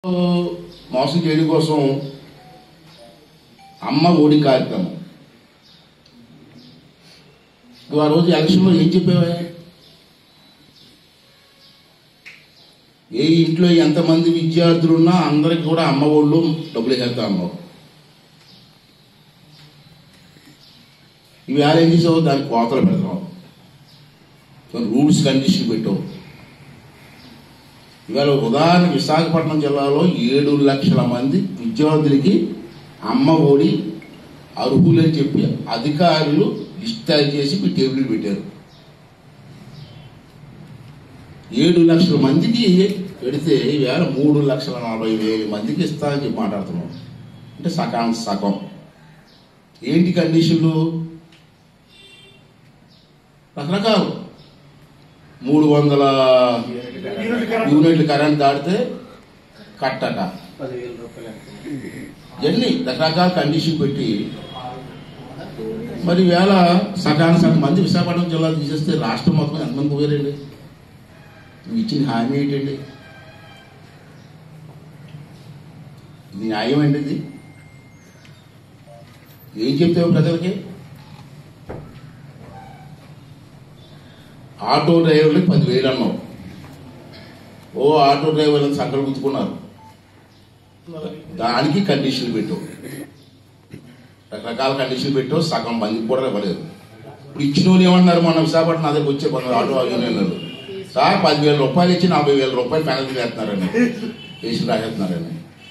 మోసం చేయడం కోసం అమ్మ ఓడి కార్యక్రమం నువ్వు ఆ రోజు ఎలక్షన్లో ఏం చెప్పావా ఏ ఇంట్లో ఎంతమంది విద్యార్థులు ఉన్నా అందరికి కూడా అమ్మ ఒళ్ళు డబ్బులు వేస్తా అన్నావు ఇవి ఏం చేసావు దానికి కోతలు పెడతావు కొన్ని రూల్స్ కండిషన్ పెట్టావు ఇవాళ ఉదాహరణ విశాఖపట్నం జిల్లాలో ఏడు లక్షల మంది విద్యార్థులకి అమ్మ ఒడి అర్హులని చెప్పి అధికారులు లిస్ట్ తయారు చేసి మీ టేబుల్ పెట్టారు ఏడు లక్షల మందికి పెడితే ఈవేళ మూడు లక్షల నలభై వేల మందికి ఇస్తానని చెప్పి మాట్లాడుతున్నాం అంటే సకానికి సగం ఏంటి కండిషన్లు రకరకాలు మూడు వందల యూనిట్లు కరెంట్ దాటితే కట్టట పదివేల రూపాయలు ఇవన్నీ రకరకాల కండిషన్ పెట్టి మరి వేళ సగానికి సగం మంది విశాఖపట్నం జిల్లా తీసేస్తే రాష్ట్రం మొత్తం ఎంతమంది పోయారండి నువ్వు ఇచ్చిన హామీ ఏంటండి ఇది న్యాయం అండి ఇది ఏం చెప్తావు ప్రజలకి ఆటో డ్రైవర్లకు పదివేలు అన్నావు ఓ ఆటో డ్రైవర్లను సంకలు గుర్తుకున్నారు దానికి కండిషన్లు పెట్టావు రకరకాల కండిషన్లు పెట్టావు సగం మందికి కూడా ఇవ్వలేదు ఇప్పుడు ఇచ్చిన వాళ్ళు ఏమన్నారు మన విశాఖపట్నం నా దగ్గర వచ్చే కొందరు ఆటో యూనియన్లు సార్ పదివేల రూపాయలు ఇచ్చి నలభై వేల రూపాయలు పెనల్టీ వేస్తున్నారని వేసి రాసేస్తున్నారని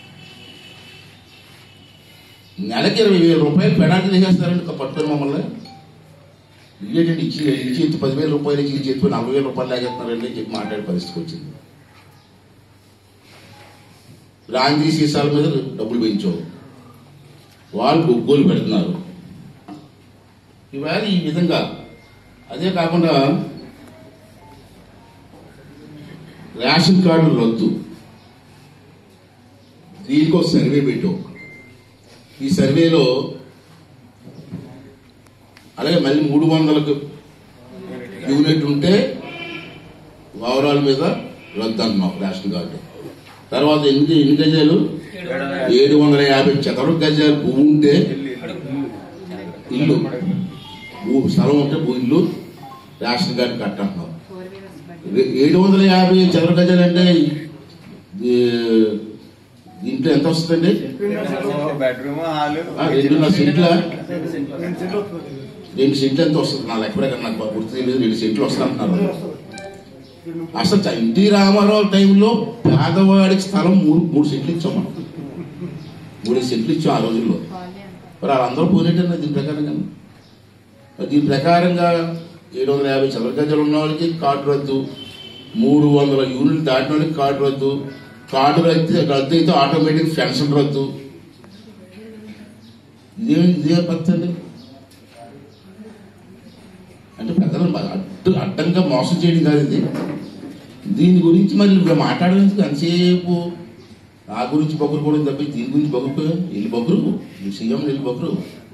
నెలకి ఇరవై వేల రూపాయలు పెనాల్టీ వేసేస్తారండి పట్టుకొని మమ్మల్ని ఏంటంటే ఇచ్చి ఇచ్చి ఇచ్చి పదివేల రూపాయలు ఇచ్చి ఇచ్చి చెప్పి నలభై వేల రూపాయలు లాగేస్తున్నారండి అని చెప్పి మాట్లాడే పరిస్థితి వచ్చింది రాందీ సీసాల మీద డబ్బులు పెంచావు వాళ్ళు బొగ్గోలు పెడుతున్నారు ఇవాళ ఈ విధంగా అదే కాకుండా రేషన్ కార్డు రద్దు దీనికి ఒక సర్వే పెట్టావు ఈ సర్వేలో అలాగే మళ్ళీ మూడు వందలకు యూనిట్ ఉంటే ఓవరాల్ మీద రద్దు అంటున్నాం రేషన్ కార్డు తర్వాత ఎన్ని ఎన్ని గజాలు ఏడు వందల యాభై చదరపు గజాలు భూమి ఉంటే ఇల్లు భూ స్థలం ఉంటే భూ ఇల్లు రేషన్ కార్డు కట్టంటున్నాం ఏడు వందల యాభై చదర గజాలు అంటే ఈ- దీంట్లో ఎంత వస్తుందండి బెడ్రూమ్ హాల్ ఆ, రెండున్నర సెంట్ల రెండు సెంట్లు ఎంత వస్తుంది నా లెక్క ప్రకారం నాకు బాగా గుర్తు తెలియదు రెండు సెంట్లు వస్తుందంటున్నారు అసలు చ- ఎన్టీ రామారావు టైంలో పేదవాడికి స్థలం మూడు మూడు సెంట్లు ఇచ్చాం మనం మూడు సెంట్లు ఇచ్చాం ఆ రోజుల్లో మరి వాళ్ళందరూ పోయినట్టన్నా దీని ప్రకారంగా మరి దీని ప్రకారంగా ఏడు వందల యాభై చదర గజాలు ఉన్న వాళ్ళకి కార్డు రద్దు మూడు వందల యూనిట్ దాటిన వాళ్ళకి కార్డు రద్దు కార్డు రద్దు రద్దు అయితే ఆటోమేటిక్ పెన్షన్ రద్దు ఇదే ఇదే పద్ధతి అండి అంటే పెద్దలు అడ్డు అడ్డంగా మోసం చేయడం కాదు ఇది దీని గురించి మరి ఇప్పుడు మాట్లాడడానికి అంతసేపు నా గురించి బొగురు కూడా తప్పి దీని గురించి బొగురు వెళ్ళి బొగురు సీఎం వెళ్ళి బొగురు